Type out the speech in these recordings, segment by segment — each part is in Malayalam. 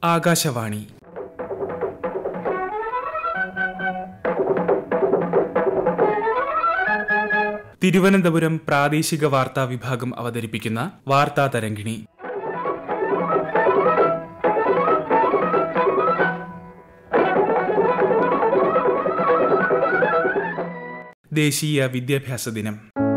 ആകാശവാണി തിരുവനന്തപുരം പ്രാദേശിക വാർത്താ വിഭാഗം അവതരിപ്പിക്കുന്ന വാർത്താ തരംഗിണി ദേശീയ വിദ്യാഭ്യാസ ദിനം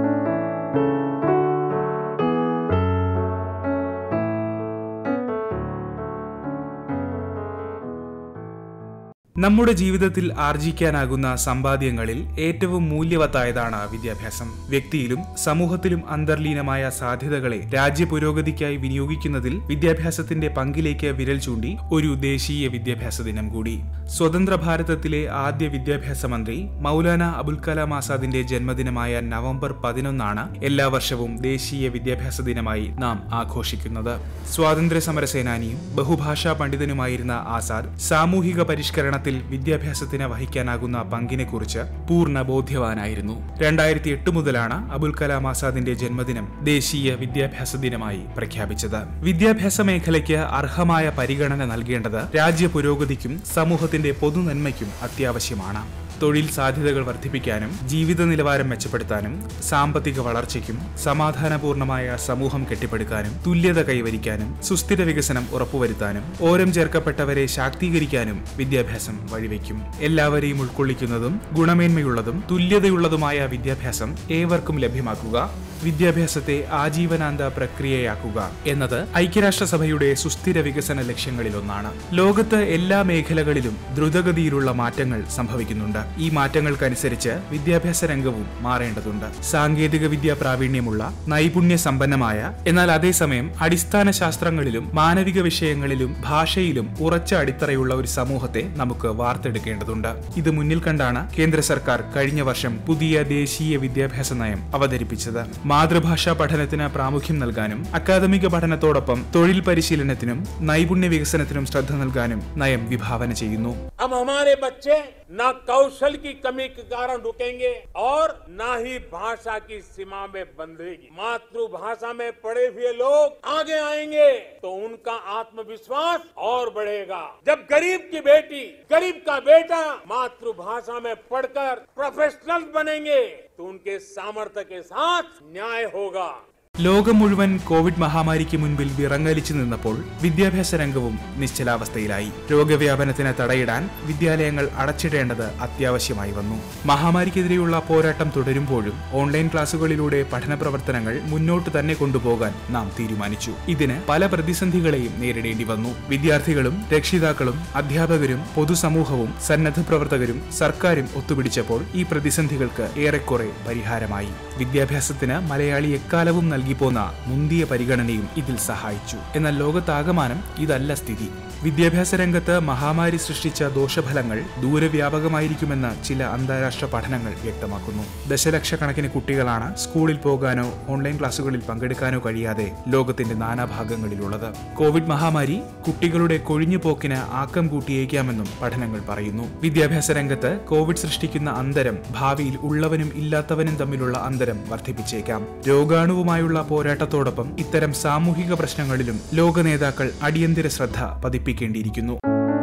നമ്മുടെ ജീവിതത്തിൽ ആർജിക്കാനാകുന്ന സമ്പാദ്യങ്ങളിൽ ഏറ്റവും മൂല്യവത്തായതാണ് വിദ്യാഭ്യാസം വ്യക്തിയിലും സമൂഹത്തിലും അന്തർലീനമായ സാധ്യതകളെ രാജ്യ പുരോഗതിക്കായി വിനിയോഗിക്കുന്നതിൽ വിദ്യാഭ്യാസത്തിന്റെ പങ്കിലേക്ക് വിരൽ ചൂണ്ടി ഒരു ദേശീയ വിദ്യാഭ്യാസ ദിനം കൂടി സ്വതന്ത്ര ഭാരതത്തിലെ ആദ്യ വിദ്യാഭ്യാസ മന്ത്രി മൗലാന അബുൽ കലാം ആസാദിന്റെ ജന്മദിനമായ നവംബർ പതിനൊന്നാണ് എല്ലാ വർഷവും ദേശീയ വിദ്യാഭ്യാസ ദിനമായി നാം ആഘോഷിക്കുന്നത് സ്വാതന്ത്ര്യ സമര സേനാനിയും ബഹുഭാഷാ പണ്ഡിതനുമായിരുന്ന ആസാദ് സാമൂഹിക പരിഷ്കരണത്തിൽ വിദ്യാഭ്യാസത്തിന് വഹിക്കാനാകുന്ന പങ്കിനെക്കുറിച്ച് പൂർണ്ണ ബോധ്യവാനായിരുന്നു രണ്ടായിരത്തി എട്ട് മുതലാണ് അബുൽ കലാം ആസാദിന്റെ ജന്മദിനം ദേശീയ വിദ്യാഭ്യാസ ദിനമായി പ്രഖ്യാപിച്ചത് വിദ്യാഭ്യാസ മേഖലയ്ക്ക് അർഹമായ പരിഗണന നൽകേണ്ടത് രാജ്യ പുരോഗതിക്കും സമൂഹത്തിന്റെ പൊതുനന്മയ്ക്കും അത്യാവശ്യമാണ് തൊഴിൽ സാധ്യതകൾ വർദ്ധിപ്പിക്കാനും ജീവിത നിലവാരം മെച്ചപ്പെടുത്താനും സാമ്പത്തിക വളർച്ചയ്ക്കും സമാധാനപൂർണമായ സമൂഹം കെട്ടിപ്പടുക്കാനും തുല്യത കൈവരിക്കാനും സുസ്ഥിര വികസനം ഉറപ്പുവരുത്താനും ഓരം ചേർക്കപ്പെട്ടവരെ ശാക്തീകരിക്കാനും വിദ്യാഭ്യാസം വഴിവെക്കും എല്ലാവരെയും ഉൾക്കൊള്ളിക്കുന്നതും ഗുണമേന്മയുള്ളതും തുല്യതയുള്ളതുമായ വിദ്യാഭ്യാസം ഏവർക്കും ലഭ്യമാക്കുക വിദ്യാഭ്യാസത്തെ ആജീവനാന്ത പ്രക്രിയയാക്കുക എന്നത് ഐക്യരാഷ്ട്രസഭയുടെ സുസ്ഥിര വികസന ലക്ഷ്യങ്ങളിലൊന്നാണ് ലോകത്ത് എല്ലാ മേഖലകളിലും ദ്രുതഗതിയിലുള്ള മാറ്റങ്ങൾ സംഭവിക്കുന്നുണ്ട് ഈ മാറ്റങ്ങൾക്കനുസരിച്ച് വിദ്യാഭ്യാസ രംഗവും മാറേണ്ടതുണ്ട് സാങ്കേതിക വിദ്യ പ്രാവീണ്യമുള്ള നൈപുണ്യ സമ്പന്നമായ എന്നാൽ അതേസമയം അടിസ്ഥാന ശാസ്ത്രങ്ങളിലും മാനവിക വിഷയങ്ങളിലും ഭാഷയിലും ഉറച്ച അടിത്തറയുള്ള ഒരു സമൂഹത്തെ നമുക്ക് വാർത്തെടുക്കേണ്ടതുണ്ട് ഇത് മുന്നിൽ കണ്ടാണ് കേന്ദ്ര സർക്കാർ കഴിഞ്ഞ വർഷം പുതിയ ദേശീയ വിദ്യാഭ്യാസ നയം അവതരിപ്പിച്ചത് മാതൃഭാഷാ പഠനത്തിന് പ്രാമുഖ്യം നൽകാനും അക്കാദമിക പഠനത്തോടൊപ്പം തൊഴിൽ പരിശീലനത്തിനും നൈപുണ്യ വികസനത്തിനും ശ്രദ്ധ നൽകാനും നയം വിഭാവന ചെയ്യുന്നു अब हमारे बच्चे न कौशल की कमी के कारण रुकेंगे और न ही भाषा की सीमा में बंधेगी मातृभाषा में पढ़े हुए लोग आगे आएंगे तो उनका आत्मविश्वास और बढ़ेगा जब गरीब की बेटी गरीब का बेटा मातृभाषा में पढ़कर प्रोफेशनल बनेंगे तो उनके सामर्थ्य के साथ न्याय होगा ലോകം മുഴുവൻ കോവിഡ് മഹാമാരിക്ക് മുൻപിൽ വിറങ്ങലിച്ചു നിന്നപ്പോൾ വിദ്യാഭ്യാസ രംഗവും നിശ്ചലാവസ്ഥയിലായി രോഗവ്യാപനത്തിന് തടയിടാൻ വിദ്യാലയങ്ങൾ അടച്ചിടേണ്ടത് അത്യാവശ്യമായി വന്നു മഹാമാരിക്കെതിരെയുള്ള പോരാട്ടം തുടരുമ്പോഴും ഓൺലൈൻ ക്ലാസുകളിലൂടെ പഠന പ്രവർത്തനങ്ങൾ മുന്നോട്ട് തന്നെ കൊണ്ടുപോകാൻ നാം തീരുമാനിച്ചു ഇതിന് പല പ്രതിസന്ധികളെയും നേരിടേണ്ടി വന്നു വിദ്യാർത്ഥികളും രക്ഷിതാക്കളും അധ്യാപകരും പൊതുസമൂഹവും സന്നദ്ധ പ്രവർത്തകരും സർക്കാരും ഒത്തുപിടിച്ചപ്പോൾ ഈ പ്രതിസന്ധികൾക്ക് ഏറെക്കുറെ പരിഹാരമായി വിദ്യാഭ്യാസത്തിന് മലയാളി എക്കാലവും നൽകിപ്പോന്ന മുന്തിയ പരിഗണനയും ഇതിൽ സഹായിച്ചു എന്നാൽ ലോകത്താകമാനം ഇതല്ല സ്ഥിതി വിദ്യാഭ്യാസ രംഗത്ത് മഹാമാരി സൃഷ്ടിച്ച ദോഷഫലങ്ങൾ ദൂരവ്യാപകമായിരിക്കുമെന്ന് ചില അന്താരാഷ്ട്ര പഠനങ്ങൾ വ്യക്തമാക്കുന്നു ദശലക്ഷക്കണക്കിന് കുട്ടികളാണ് സ്കൂളിൽ പോകാനോ ഓൺലൈൻ ക്ലാസുകളിൽ പങ്കെടുക്കാനോ കഴിയാതെ ലോകത്തിന്റെ നാനാഭാഗങ്ങളിലുള്ളത് കോവിഡ് മഹാമാരി കുട്ടികളുടെ കൊഴിഞ്ഞുപോക്കിന് ആക്കം കൂട്ടിയേക്കാമെന്നും പഠനങ്ങൾ പറയുന്നു വിദ്യാഭ്യാസ രംഗത്ത് കോവിഡ് സൃഷ്ടിക്കുന്ന അന്തരം ഭാവിയിൽ ഉള്ളവനും ഇല്ലാത്തവനും തമ്മിലുള്ള അന്തരം വർദ്ധിപ്പിച്ചേക്കാം രോഗാണുവുമായുള്ള പോരാട്ടത്തോടൊപ്പം ഇത്തരം സാമൂഹിക പ്രശ്നങ്ങളിലും ലോക നേതാക്കൾ അടിയന്തര ശ്രദ്ധ പതിപ്പിക്കേണ്ടിയിരിക്കുന്നു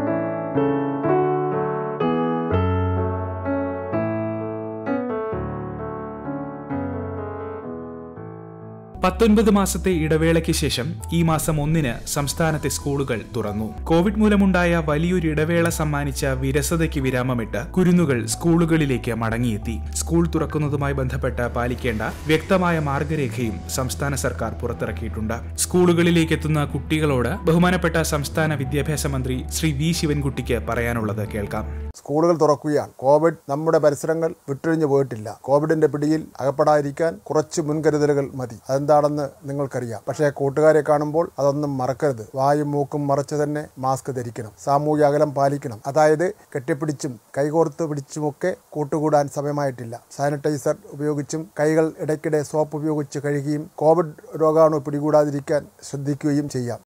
പത്തൊൻപത് മാസത്തെ ഇടവേളയ്ക്ക് ശേഷം ഈ മാസം ഒന്നിന് സംസ്ഥാനത്തെ സ്കൂളുകൾ തുറന്നു കോവിഡ് മൂലമുണ്ടായ വലിയൊരു ഇടവേള സമ്മാനിച്ച വിരസതയ്ക്ക് വിരാമമിട്ട് കുരുന്നുകൾ സ്കൂളുകളിലേക്ക് മടങ്ങിയെത്തി സ്കൂൾ തുറക്കുന്നതുമായി ബന്ധപ്പെട്ട് പാലിക്കേണ്ട വ്യക്തമായ മാർഗരേഖയും സംസ്ഥാന സർക്കാർ പുറത്തിറക്കിയിട്ടുണ്ട് സ്കൂളുകളിലേക്ക് എത്തുന്ന കുട്ടികളോട് ബഹുമാനപ്പെട്ട സംസ്ഥാന വിദ്യാഭ്യാസ മന്ത്രി ശ്രീ വി ശിവൻകുട്ടിക്ക് പറയാനുള്ളത് കേൾക്കാം സ്കൂളുകൾ തുറക്കുകയാണ് കോവിഡ് നമ്മുടെ പരിസരങ്ങൾ വിട്ടൊഴിഞ്ഞു പോയിട്ടില്ല കോവിഡിന്റെ പിടിയിൽ അകപ്പെടാതിരിക്കാൻ കുറച്ച് മുൻകരുതലുകൾ മതി അതെന്താണെന്ന് നിങ്ങൾക്കറിയാം പക്ഷേ കൂട്ടുകാരെ കാണുമ്പോൾ അതൊന്നും മറക്കരുത് വായും മൂക്കും മറച്ച് തന്നെ മാസ്ക് ധരിക്കണം സാമൂഹ്യ അകലം പാലിക്കണം അതായത് കെട്ടിപ്പിടിച്ചും കൈകോർത്ത് പിടിച്ചുമൊക്കെ കൂട്ടുകൂടാൻ സമയമായിട്ടില്ല സാനിറ്റൈസർ ഉപയോഗിച്ചും കൈകൾ ഇടയ്ക്കിടെ സോപ്പ് ഉപയോഗിച്ച് കഴുകുകയും കോവിഡ് രോഗാണു പിടികൂടാതിരിക്കാൻ ശ്രദ്ധിക്കുകയും ചെയ്യാം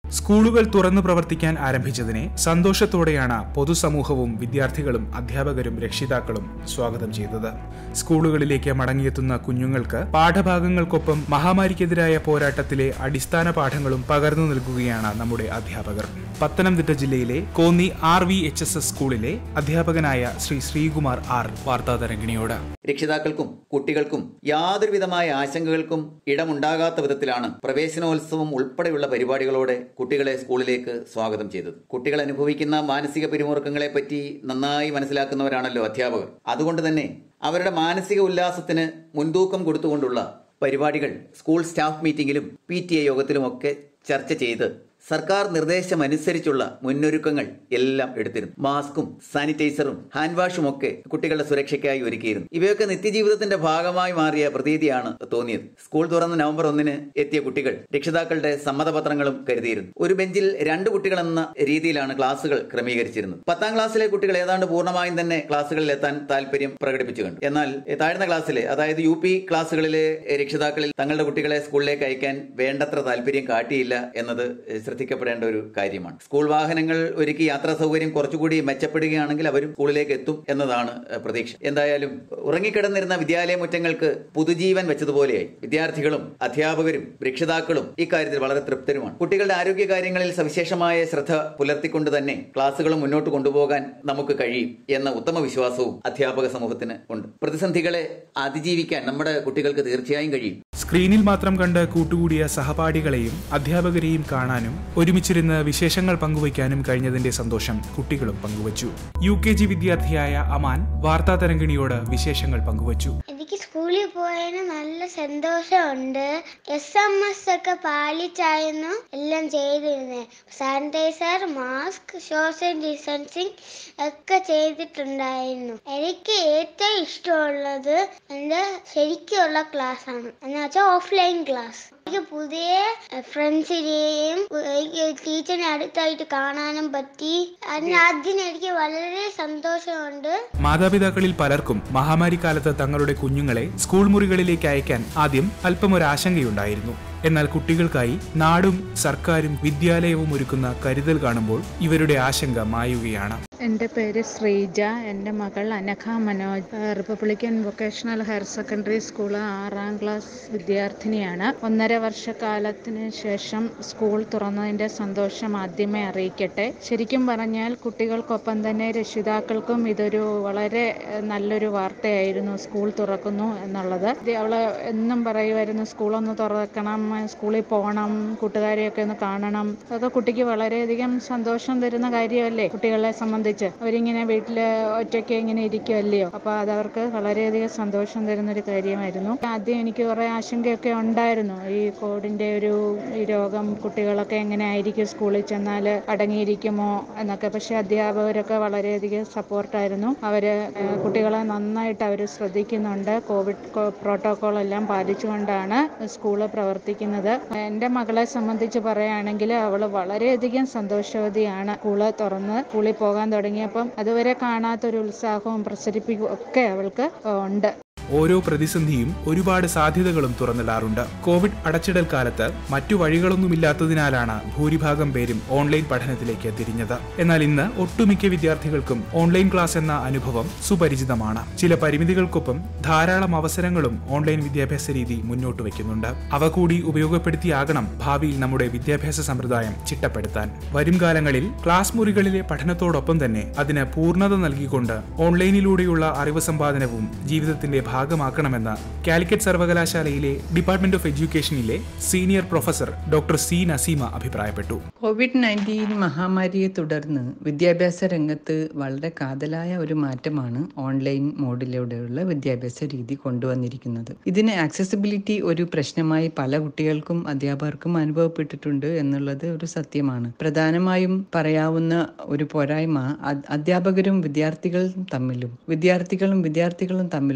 സ്കൂളുകൾ തുറന്നു പ്രവർത്തിക്കാൻ ആരംഭിച്ചതിനെ സന്തോഷത്തോടെയാണ് പൊതുസമൂഹവും വിദ്യാർത്ഥികളും അധ്യാപകരും രക്ഷിതാക്കളും സ്വാഗതം ചെയ്തത് സ്കൂളുകളിലേക്ക് മടങ്ങിയെത്തുന്ന കുഞ്ഞുങ്ങൾക്ക് പാഠഭാഗങ്ങൾക്കൊപ്പം മഹാമാരിക്കെതിരായ പോരാട്ടത്തിലെ അടിസ്ഥാന പാഠങ്ങളും പകർന്നു നൽകുകയാണ് നമ്മുടെ അധ്യാപകർ പത്തനംതിട്ട ജില്ലയിലെ Konni R V H S S സ്കൂളിലെ അധ്യാപകനായ ശ്രീ ശ്രീകുമാർ ആർ വാർത്താതരംഗിണിയോട് രക്ഷിതാക്കൾക്കും കുട്ടികൾക്കും യാതൊരുവിധമായ ആശങ്കകൾക്കും ഇടമുണ്ടാകാത്ത വിധത്തിലാണ് പ്രവേശനോത്സവം ഉൾപ്പെടെയുള്ള പരിപാടികളോടെ കുട്ടികളെ സ്കൂളിലേക്ക് സ്വാഗതം ചെയ്തത് കുട്ടികൾ അനുഭവിക്കുന്ന മാനസിക പിരിമുറുക്കങ്ങളെ പറ്റി നന്നായി മനസ്സിലാക്കുന്നവരാണല്ലോ അധ്യാപകർ അതുകൊണ്ട് തന്നെ അവരുടെ മാനസിക ഉല്ലാസത്തിന് മുൻതൂക്കം കൊടുത്തുകൊണ്ടുള്ള പരിപാടികൾ സ്കൂൾ സ്റ്റാഫ് മീറ്റിംഗിലും പി ടി എ യോഗത്തിലുമൊക്കെ ചർച്ച ചെയ്ത് സർക്കാർ നിർദ്ദേശമനുസരിച്ചുള്ള മുന്നൊരുക്കങ്ങൾ എല്ലാം എടുത്തിരുന്നു മാസ്കും സാനിറ്റൈസറും ഹാൻഡ് വാഷും ഒക്കെ കുട്ടികളുടെ സുരക്ഷയ്ക്കായി ഒരുക്കിയിരുന്നു ഇവയൊക്കെ നിത്യജീവിതത്തിന്റെ ഭാഗമായി മാറിയ പ്രതീതിയാണ് തോന്നിയത് സ്കൂൾ തുറന്ന് നവംബർ ഒന്നിന് എത്തിയ കുട്ടികൾ രക്ഷിതാക്കളുടെ സമ്മതപത്രങ്ങളും കരുതിയിരുന്നു ഒരു ബെഞ്ചിൽ രണ്ട് കുട്ടികൾ എന്ന രീതിയിലാണ് ക്ലാസുകൾ ക്രമീകരിച്ചിരുന്നത് പത്താം ക്ലാസ്സിലെ കുട്ടികൾ ഏതാണ്ട് പൂർണ്ണമായും തന്നെ ക്ലാസ്സുകളിൽ എത്താൻ താല്പര്യം പ്രകടിപ്പിച്ചു കണ്ടു എന്നാൽ എ, താഴ്ന്ന ക്ലാസ്സിലെ അതായത് യു പി ക്ലാസ്സുകളിലെ രക്ഷിതാക്കളിൽ തങ്ങളുടെ കുട്ടികളെ സ്കൂളിലേക്ക് അയക്കാൻ വേണ്ടത്ര താല്പര്യം കാട്ടിയില്ല എന്നത് എ, ശ്രദ്ധിക്കപ്പെടേണ്ട ഒരു കാര്യമാണ് സ്കൂൾ വാഹനങ്ങൾ ഒരുക്കി യാത്രാ സൗകര്യം കുറച്ചുകൂടി മെച്ചപ്പെടുകയാണെങ്കിൽ അവരും സ്കൂളിലേക്ക് എത്തും എന്നതാണ് എ, പ്രതീക്ഷ എന്തായാലും ഉറങ്ങിക്കിടന്നിരുന്ന വിദ്യാലയ മുറ്റങ്ങൾക്ക് പുതുജീവൻ വെച്ചതുപോലെയായി വിദ്യാർത്ഥികളും അധ്യാപകരും രക്ഷിതാക്കളും ഇക്കാര്യത്തിൽ വളരെ തൃപ്തരുമാണ് കുട്ടികളുടെ ആരോഗ്യ കാര്യങ്ങളിൽ സവിശേഷമായ ശ്രദ്ധ പുലർത്തിക്കൊണ്ട് തന്നെ ക്ലാസുകൾ മുന്നോട്ട് കൊണ്ടുപോകാൻ നമുക്ക് കഴിയും എന്ന ഉത്തമ വിശ്വാസവും അധ്യാപക സമൂഹത്തിന് ഉണ്ട് പ്രതിസന്ധികളെ അതിജീവിക്കാൻ നമ്മുടെ കുട്ടികൾക്ക് തീർച്ചയായും കഴിയും സ്ക്രീനിൽ മാത്രം കണ്ട് കൂട്ടുകൂടിയ സഹപാഠികളെയും അധ്യാപകരെയും കാണാനും ഒരുമിച്ചിരുന്ന് വിശേഷങ്ങൾ പങ്കുവയ്ക്കാനും കഴിഞ്ഞതിന്റെ സന്തോഷം കുട്ടികളും പങ്കുവച്ചു യു കെ ജി വിദ്യാർത്ഥിയായ അമാൻ വാർത്താതരംഗിണിയോട് വിശേഷങ്ങൾ പങ്കുവച്ചു എനിക്ക് സ്കൂളിൽ പോയതിന് നല്ല സന്തോഷമുണ്ട് എസ് എം എസ് ഒക്കെ പാലിച്ചായിരുന്നു എല്ലാം ചെയ്തിരുന്നത് സാനിറ്റൈസർ മാസ്ക് സോഷ്യൽ ഡിസ്റ്റൻസിങ് ഒക്കെ ചെയ്തിട്ടുണ്ടായിരുന്നു എനിക്ക് ഏറ്റവും ഇഷ്ടമുള്ളത് എൻ്റെ ശരിക്കുള്ള ക്ലാസ് ആണ് എന്ന് വെച്ചാൽ ഓഫ്ലൈൻ ക്ലാസ് എനിക്ക് പുതിയ ഫ്രണ്ട്സിനെയും ടീച്ചറിനെ അടുത്തായിട്ട് കാണാനും പറ്റി അതിന് അതിനെനിക്ക് വളരെ സന്തോഷമുണ്ട് മാതാപിതാക്കളിൽ പലർക്കും മഹാമാരി കാലത്ത് തങ്ങളുടെ കുഞ്ഞുങ്ങളെ സ്കൂൾ മുറികളിലേക്ക് അയക്കാൻ ആദ്യം അല്പം ഒരു ആശങ്കയുണ്ടായിരുന്നു എന്നാൽ കുട്ടികൾക്കായി നാടും സർക്കാരും വിദ്യാലയവും ഒരുക്കുന്ന കരുതൽ കാണുമ്പോൾ ഇവരുടെ ആശങ്ക മായുകയാണ് എൻ്റെ പേര് ശ്രീജ എൻ്റെ മകൾ അനഘ മനോജ് ഏഹ് republican vocational higher secondary school ആറാം ക്ലാസ് വിദ്യാർത്ഥിനിയാണ് ഒന്നര വർഷക്കാലത്തിന് ശേഷം സ്കൂൾ തുറന്നതിൻ്റെ സന്തോഷം ആദ്യമേ അറിയിക്കട്ടെ ശരിക്കും പറഞ്ഞാൽ കുട്ടികൾക്കൊപ്പം തന്നെ രക്ഷിതാക്കൾക്കും ഇതൊരു വളരെ ഏഹ് നല്ലൊരു വാർത്തയായിരുന്നു സ്കൂൾ തുറക്കുന്നു എന്നുള്ളത് ഇത് അവള് എന്നും പറയുമായിരുന്നു സ്കൂളൊന്ന് തുറക്കണം സ്കൂളിൽ പോകണം കൂട്ടുകാരെയൊക്കെ ഒന്ന് കാണണം അതൊക്കെ കുട്ടിക്ക് വളരെയധികം സന്തോഷം തരുന്ന കാര്യമല്ലേ കുട്ടികളെ സംബന്ധിച്ച് അവരിങ്ങനെ വീട്ടിൽ ഒറ്റയ്ക്ക് ഇങ്ങനെ ഇരിക്കുമല്ലയോ അപ്പോൾ അതവർക്ക് വളരെയധികം സന്തോഷം തരുന്നൊരു കാര്യമായിരുന്നു ആദ്യം എനിക്ക് കുറേ ആശങ്കയൊക്കെ ഉണ്ടായിരുന്നു ഈ കോവിഡിൻ്റെ ഒരു ഈ രോഗം കുട്ടികളൊക്കെ എങ്ങനെ ആയിരിക്കും സ്കൂളിൽ ചെന്നാൽ അടങ്ങിയിരിക്കുമോ എന്നൊക്കെ പക്ഷേ അധ്യാപകരൊക്കെ വളരെയധികം സപ്പോർട്ടായിരുന്നു അവർ കുട്ടികളെ നന്നായിട്ട് അവർ ശ്രദ്ധിക്കുന്നുണ്ട് കോവിഡ് പ്രോട്ടോകോൾ എല്ലാം പാലിച്ചുകൊണ്ടാണ് സ്കൂള് പ്രവർത്തിക്കുന്നത് എൻ്റെ മകളെ സംബന്ധിച്ച് പറയുകയാണെങ്കിൽ അവൾ വളരെയധികം സന്തോഷവതിയാണ് സ്കൂള് തുറന്ന് സ്കൂളിൽ പോകാൻ തുടങ്ങിയപ്പം അതുവരെ കാണാത്തൊരു ഉത്സാഹവും പ്രസരിപ്പിക്കും ഒക്കെ അവൾക്ക് ഉണ്ട് ഓരോ പ്രതിസന്ധിയും ഒരുപാട് സാധ്യതകളും തുറന്നിടാറുണ്ട് കോവിഡ് അടച്ചിടൽ കാലത്ത് മറ്റു വഴികളൊന്നുമില്ലാത്തതിനാലാണ് ഭൂരിഭാഗം പേരും ഓൺലൈൻ പഠനത്തിലേക്ക് തിരിഞ്ഞത് എന്നാൽ ഇന്ന് ഒട്ടുമിക്ക വിദ്യാർത്ഥികൾക്കും ഓൺലൈൻ ക്ലാസ് എന്ന അനുഭവം സുപരിചിതമാണ് ചില പരിമിതികൾക്കൊപ്പം ധാരാളം അവസരങ്ങളും ഓൺലൈൻ വിദ്യാഭ്യാസ രീതി മുന്നോട്ട് വയ്ക്കുന്നുണ്ട് അവ കൂടി ഉപയോഗപ്പെടുത്തിയാകണം ഭാവിയിൽ നമ്മുടെ വിദ്യാഭ്യാസ സമ്പ്രദായം ചിട്ടപ്പെടുത്താൻ വരും കാലങ്ങളിൽ ക്ലാസ് മുറികളിലെ പഠനത്തോടൊപ്പം തന്നെ അതിന് പൂർണ്ണത നൽകിക്കൊണ്ട് ഓൺലൈനിലൂടെയുള്ള അറിവ് സമ്പാദനവും ജീവിതത്തിന്റെ ഭാഗമാക്കണമെന്ന് കാലിക്കറ്റ് സർവകലാശാലയിലെ ഡിപ്പാർട്ട്മെന്റ് ഓഫ് എഡ്യൂക്കേഷനിലെ senior professor doctor C Naseema അഭിപ്രായപ്പെട്ടു കോവിഡ് നയൻറ്റീൻ മഹാമാരിയെ തുടർന്ന് വിദ്യാഭ്യാസ രംഗത്ത് വളരെ കാതലായ ഒരു മാറ്റമാണ് ഓൺലൈൻ മോഡിലൂടെയുള്ള വിദ്യാഭ്യാസ രീതി കൊണ്ടുവന്നിരിക്കുന്നത് ഇതിന് ആക്സസിബിലിറ്റി ഒരു പ്രശ്നമായി പല കുട്ടികൾക്കും അധ്യാപകർക്കും അനുഭവപ്പെട്ടിട്ടുണ്ട് എന്നുള്ളത് ഒരു സത്യമാണ് പ്രധാനമായും പറയാവുന്ന ഒരു പോരായ്മ അ- അധ്യാപകരും വിദ്യാർത്ഥികളും തമ്മിലും വിദ്യാർത്ഥികളും വിദ്യാർത്ഥികളും തമ്മിലുള്ള ഇന്റർ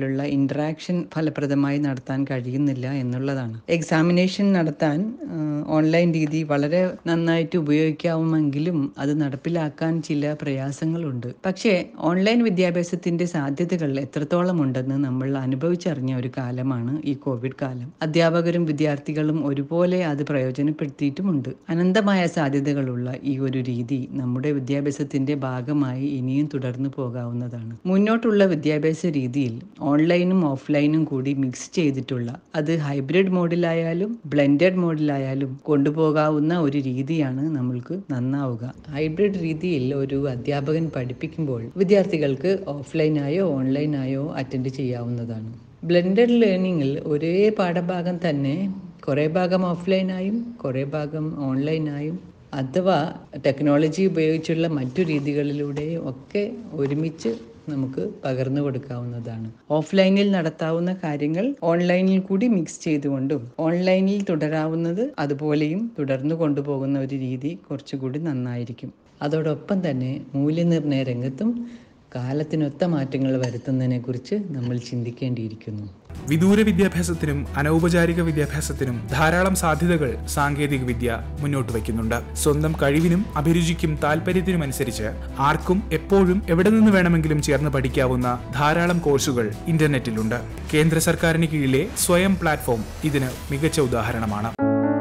ഇൻട്രാക്ഷൻ ഫലപ്രദമായി നടത്താൻ കഴിയുന്നില്ല എന്നുള്ളതാണ് എക്സാമിനേഷൻ നടത്താൻ ഓൺലൈൻ രീതി വളരെ നന്നായിട്ട് ഉപയോഗിക്കാവുമെങ്കിലും അത് നടപ്പിലാക്കാൻ ചില പ്രയാസങ്ങളുണ്ട് പക്ഷേ ഓൺലൈൻ വിദ്യാഭ്യാസത്തിന്റെ സാധ്യതകൾ എത്രത്തോളം ഉണ്ടെന്ന് നമ്മൾ അനുഭവിച്ചറിഞ്ഞ ഒരു കാലമാണ് ഈ കോവിഡ് കാലം അധ്യാപകരും വിദ്യാർത്ഥികളും ഒരുപോലെ അത് പ്രയോജനപ്പെടുത്തിയിട്ടുമുണ്ട് അനന്തമായ സാധ്യതകളുള്ള ഈ ഒരു രീതി നമ്മുടെ വിദ്യാഭ്യാസത്തിന്റെ ഭാഗമായി ഇനിയും തുടർന്നു പോകാവുന്നതാണ് മുന്നോട്ടുള്ള വിദ്യാഭ്യാസ രീതിയിൽ ഓൺലൈനും ഓഫ്ലൈനും കൂടി മിക്സ് ചെയ്തിട്ടുള്ള അത് ഹൈബ്രിഡ് മോഡിലായാലും ബ്ലെൻഡഡ് മോഡിലായാലും കൊണ്ടുപോകാവുന്ന ഒരു രീതിയാണ് നമ്മൾക്ക് നന്നാവുക ഹൈബ്രിഡ് രീതിയിൽ ഒരു അധ്യാപകൻ പഠിപ്പിക്കുമ്പോൾ വിദ്യാർത്ഥികൾക്ക് ഓഫ്ലൈനായോ ഓൺലൈനായോ അറ്റൻഡ് ചെയ്യാവുന്നതാണ് ബ്ലെൻഡഡ് ലേണിങ്ങിൽ ഒരേ പാഠഭാഗം തന്നെ കുറേ ഭാഗം ഓഫ്ലൈനായും കുറേ ഭാഗം ഓൺലൈനായും അഥവാ ടെക്നോളജി ഉപയോഗിച്ചുള്ള മറ്റു രീതികളിലൂടെയും ഒക്കെ ഒരുമിച്ച് നമുക്ക് പകർന്നു കൊടുക്കാവുന്നതാണ് ഓഫ്ലൈനിൽ നടത്താവുന്ന കാര്യങ്ങൾ ഓൺലൈനിൽ കൂടി മിക്സ് ചെയ്തുകൊണ്ടും ഓൺലൈനിൽ തുടരാവുന്നത് അതുപോലെയും തുടർന്നു കൊണ്ടുപോകുന്ന ഒരു രീതി കുറച്ചുകൂടി നന്നായിരിക്കും അതോടൊപ്പം തന്നെ മൂല്യനിർണ്ണയ രംഗത്തും കാലത്തിനൊത്ത മാറ്റങ്ങൾ വരുത്തുന്നതിനെക്കുറിച്ച് നമ്മൾ ചിന്തിക്കേണ്ടിയിരിക്കുന്നു വിദൂര വിദ്യാഭ്യാസത്തിനും അനൗപചാരിക വിദ്യാഭ്യാസത്തിനും ധാരാളം സാധ്യതകൾ സാങ്കേതിക വിദ്യ മുന്നോട്ട് വയ്ക്കുന്നുണ്ട് സ്വന്തം കഴിവിനും അഭിരുചിക്കും താല്പര്യത്തിനുമനുസരിച്ച് ആർക്കും എപ്പോഴും എവിടെ നിന്ന് വേണമെങ്കിലും ചേർന്ന് പഠിക്കാവുന്ന ധാരാളം കോഴ്സുകൾ ഇന്റർനെറ്റിലുണ്ട് കേന്ദ്ര സർക്കാരിന് കീഴിലെ സ്വയം പ്ലാറ്റ്ഫോം ഇതിന് മികച്ച ഉദാഹരണമാണ്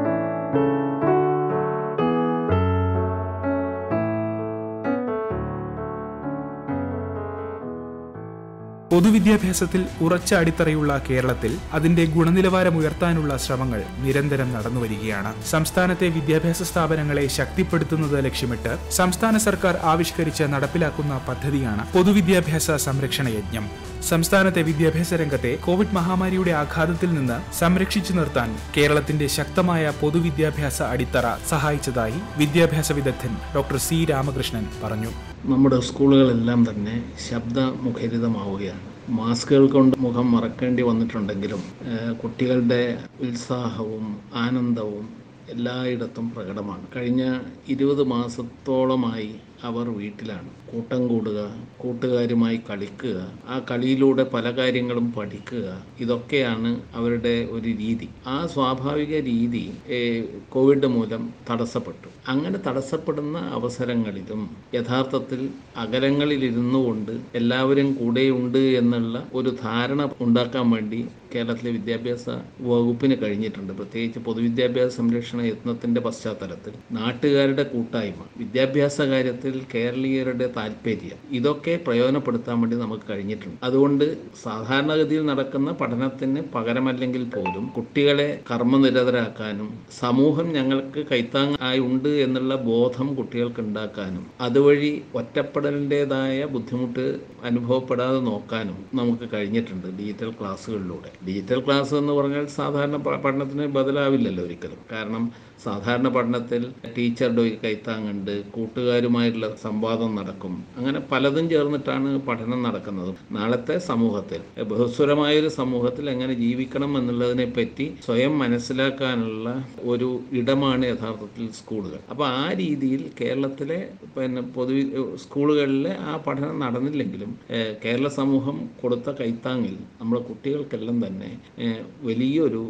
പൊതുവിദ്യാഭ്യാസത്തിൽ ഉറച്ച അടിത്തറയുള്ള കേരളത്തിൽ അതിന്റെ ഗുണനിലവാരം ഉയർത്താനുള്ള ശ്രമങ്ങൾ നിരന്തരം നടന്നുവരികയാണ് സംസ്ഥാനത്തെ വിദ്യാഭ്യാസ സ്ഥാപനങ്ങളെ ശക്തിപ്പെടുത്തുന്നത് ലക്ഷ്യമിട്ട് സംസ്ഥാന സർക്കാർ ആവിഷ്കരിച്ച് നടപ്പിലാക്കുന്ന പദ്ധതിയാണ് പൊതുവിദ്യാഭ്യാസ സംരക്ഷണ യജ്ഞം സംസ്ഥാനത്തെ വിദ്യാഭ്യാസ രംഗത്തെ കോവിഡ് മഹാമാരിയുടെ ആഘാതത്തിൽ നിന്ന് സംരക്ഷിച്ചു നിർത്താൻ കേരളത്തിന്റെ ശക്തമായ പൊതുവിദ്യാഭ്യാസ അടിത്തറ സഹായിച്ചതായി വിദ്യാഭ്യാസ വിദഗ്ധൻ ഡോക്ടർ സി രാമകൃഷ്ണൻ പറഞ്ഞു നമ്മുടെ സ്കൂളുകളെല്ലാം തന്നെ ശബ്ദമുഖരിതമാവുകയാണ് മാസ്കുകൾ കൊണ്ട് മുഖം മറക്കേണ്ടി വന്നിട്ടുണ്ടെങ്കിലും ഏഹ്, കുട്ടികളുടെ ഉത്സാഹവും ആനന്ദവും എല്ലായിടത്തും പ്രകടമാണ് കഴിഞ്ഞ ഇരുപത് മാസത്തോളമായി അവർ വീട്ടിലാണ് കൂട്ടം കൂടുക കൂട്ടുകാരുമായി കളിക്കുക ആ കളിയിലൂടെ പല കാര്യങ്ങളും പഠിക്കുക ഇതൊക്കെയാണ് അവരുടെ ഒരു രീതി ആ സ്വാഭാവിക രീതി ഏഹ്, കോവിഡ് മൂലം തടസ്സപ്പെട്ടു അങ്ങനെ തടസ്സപ്പെടുന്ന അവസരങ്ങളിലും യഥാർത്ഥത്തിൽ അകലങ്ങളിലിരുന്നു കൊണ്ട് എല്ലാവരും കൂടെയുണ്ട് എന്നുള്ള ഒരു ധാരണ ഉണ്ടാക്കാൻ വേണ്ടി കേരളത്തിലെ വിദ്യാഭ്യാസ വകുപ്പിന് കഴിഞ്ഞിട്ടുണ്ട് പ്രത്യേകിച്ച് പൊതുവിദ്യാഭ്യാസ സംരക്ഷണ യത്നത്തിന്റെ പശ്ചാത്തലത്തിൽ നാട്ടുകാരുടെ കൂട്ടായ്മ വിദ്യാഭ്യാസ കാര്യത്തിൽ കേരളീയരുടെ താല്പര്യം ഇതൊക്കെ പ്രയോജനപ്പെടുത്താൻ വേണ്ടി നമുക്ക് കഴിഞ്ഞിട്ടുണ്ട് അതുകൊണ്ട് സാധാരണഗതിയിൽ നടക്കുന്ന പഠനത്തിന് പകരമല്ലെങ്കിൽ പോലും കുട്ടികളെ കർമ്മനിരതരാക്കാനും സമൂഹം ഞങ്ങൾക്ക് കൈത്താങ്ങായി ഉണ്ട് എന്നുള്ള ബോധം കുട്ടികൾക്ക് ഉണ്ടാക്കാനും അതുവഴി ഒറ്റപ്പെടലിൻ്റെതായ ബുദ്ധിമുട്ട് അനുഭവപ്പെടാതെ നോക്കാനും നമുക്ക് കഴിഞ്ഞിട്ടുണ്ട് ഡിജിറ്റൽ ക്ലാസ്സുകളിലൂടെ ഡിജിറ്റൽ ക്ലാസ് എന്ന് പറഞ്ഞാൽ സാധാരണ പ- പഠനത്തിന് ബദലാവില്ലല്ലോ ഒരിക്കലും കാരണം സാധാരണ പഠനത്തിൽ ടീച്ചറുടെ ഒരു കൈത്താങ്ങുണ്ട് കൂട്ടുകാരുമായിട്ടുള്ള സംവാദം നടക്കും അങ്ങനെ പലതും ചേർന്നിട്ടാണ് പഠനം നടക്കുന്നത് നാളത്തെ സമൂഹത്തിൽ ബഹുസ്വരമായൊരു സമൂഹത്തിൽ എങ്ങനെ ജീവിക്കണം എന്നുള്ളതിനെ പറ്റി സ്വയം മനസ്സിലാക്കാനുള്ള ഒരു ഇടമാണ് യഥാർത്ഥത്തിൽ സ്കൂളുകൾ അപ്പോൾ ആ രീതിയിൽ കേരളത്തിലെ പിന്നെ പൊതു സ്കൂളുകളിലെ ആ പഠനം നടന്നില്ലെങ്കിലും ഏഹ്, കേരള സമൂഹം കൊടുത്ത കൈത്താങ്ങിൽ നമ്മുടെ കുട്ടികൾക്കെല്ലാം തന്നെ ഏഹ്, വലിയൊരു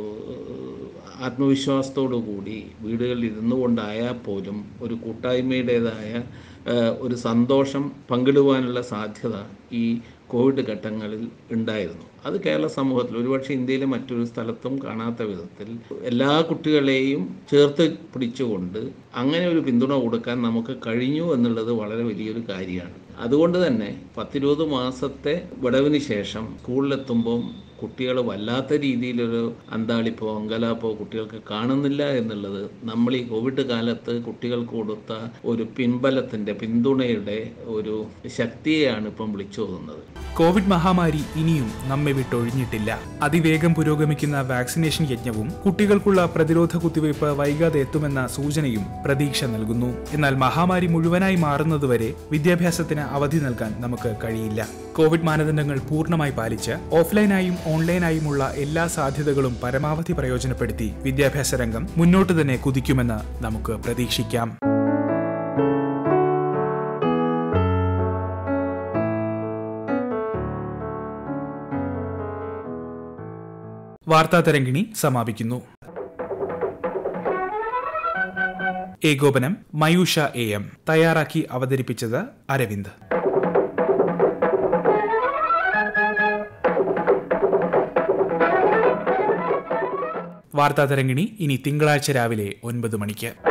ഏഹ്, ആത്മവിശ്വാസത്തോടു കൂടി വീടുകളിൽ ഇരുന്നു കൊണ്ടായാൽ പോലും ഒരു കൂട്ടായ്മയുടേതായ ഏഹ്, ഒരു സന്തോഷം പങ്കിടുവാനുള്ള സാധ്യത ഈ കോവിഡ് ഘട്ടങ്ങളിൽ ഉണ്ടായിരുന്നു അത് കേരള സമൂഹത്തിൽ ഒരുപക്ഷെ ഇന്ത്യയിലെ മറ്റൊരു സ്ഥലത്തും കാണാത്ത വിധത്തിൽ എല്ലാ കുട്ടികളെയും ചേർത്ത് പിടിച്ചുകൊണ്ട് അങ്ങനെ ഒരു പിന്തുണ കൊടുക്കാൻ നമുക്ക് കഴിഞ്ഞു എന്നുള്ളത് വളരെ വലിയൊരു കാര്യമാണ് അതുകൊണ്ട് തന്നെ പത്തിരുപത് മാസത്തെ വിടവിന് ശേഷം സ്കൂളിലെത്തുമ്പോൾ കുട്ടികൾ വല്ലാത്ത രീതിയിലൊരു അന്താളിപ്പോ അങ്കലാപ്പോ കുട്ടികൾക്ക് കാണുന്നില്ല എന്നുള്ളത് നമ്മൾ ഈ കോവിഡ് കാലത്ത് കുട്ടികൾക്ക് കൊടുത്ത ഒരു പിൻബലത്തിന്റെ പിന്തുണയുടെ ഒരു ശക്തിയെയാണ് ഇപ്പം വിളിച്ചോതുന്നത് കോവിഡ് മഹാമാരി ഇനിയും നമ്മെ വിട്ടൊഴിഞ്ഞിട്ടില്ല അതിവേഗം പുരോഗമിക്കുന്ന വാക്സിനേഷൻ യജ്ഞവും കുട്ടികൾക്കുള്ള പ്രതിരോധ കുത്തിവയ്പ് വൈകാതെ എത്തുമെന്ന സൂചനയും പ്രതീക്ഷ നൽകുന്നു എന്നാൽ മഹാമാരി മുഴുവനായി മാറുന്നതുവരെ വിദ്യാഭ്യാസത്തിന് അവധി നൽകാൻ നമുക്ക് കഴിയില്ല കോവിഡ് മാനദണ്ഡങ്ങൾ പൂർണ്ണമായി പാലിച്ച് ഓഫ്ലൈനായും ഓൺലൈനായുമുള്ള എല്ലാ സാധ്യതകളും പരമാവധി പ്രയോജനപ്പെടുത്തി വിദ്യാഭ്യാസ രംഗം മുന്നോട്ട് തന്നെ കുതിക്കുമെന്ന് നമുക്ക് പ്രതീക്ഷിക്കാം വാർത്താ തരംഗിണി സമാപിക്കുന്നു ഏകോപനം മയൂഷ എ എം തയ്യാറാക്കി അവതരിപ്പിച്ചത് അരവിന്ദ് വാർത്താ തരംഗിണി ഇനി തിങ്കളാഴ്ച രാവിലെ ഒൻപത് മണിക്ക്